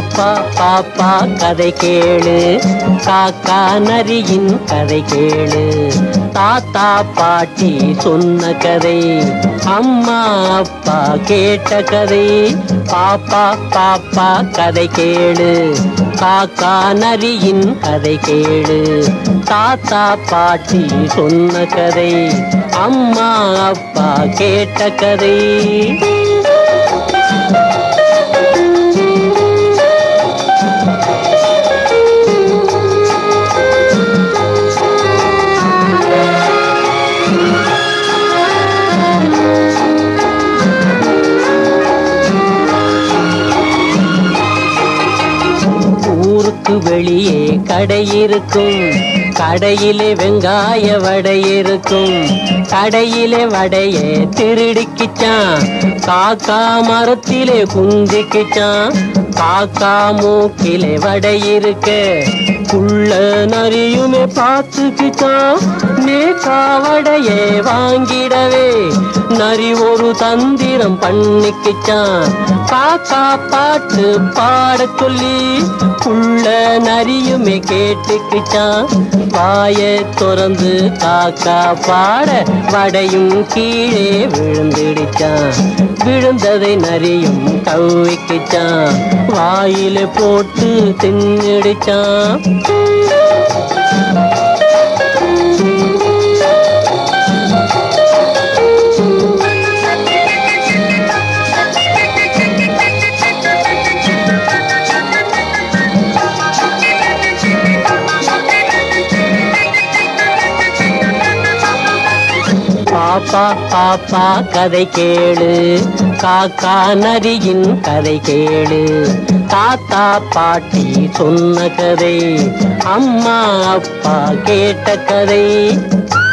பாப்பா பாப்பா கதை கேளு காக்கா நரியின் கதை கேளு தாத்தா பாட்டி சொன்ன கதை அம்மா அப்பா கேட்ட கதை பாப்பா பாப்பா கதை கேளு காக்கா நரியின் கதை கேளு தாத்தா பாட்டி சொன்ன கதை அம்மா அப்பா கேட்ட கதை ஊருக்கு வெளியே கடை இருக்கும் கடையிலே வெங்காய வடை இருக்கும் கடையிலே வடையே திருடிக்கிச்சான் காக்கா மரத்திலே குந்திக்கிச்சான் காக்கா மூக்கிலே வடை இருக்க புள்ள நரியுமே பார்த்துக்கிச்சான் நேக்கா வடையே வாங்கிடவே நரி ஒரு தந்திரம் பண்ணிக்கிச்சான் காக்கா பாட்டு பாடச் சொல்லி புள்ள நரியுமே கேட்டுக்கிச்சான் வாய திறந்து காக்கா பாட வடையும் கீழே விழுந்துடுச்சான் விழுந்ததை நரியும் கவ்விக்கிச்சான் வாயில போட்டு தின்னுடுச்சான் பாப்பா பாப்பா கதை கேளு காக்கா நரியின் கதை கேளு தாத்தா பாட்டி சொன்ன கதை அம்மா அப்பா கேட்ட கதை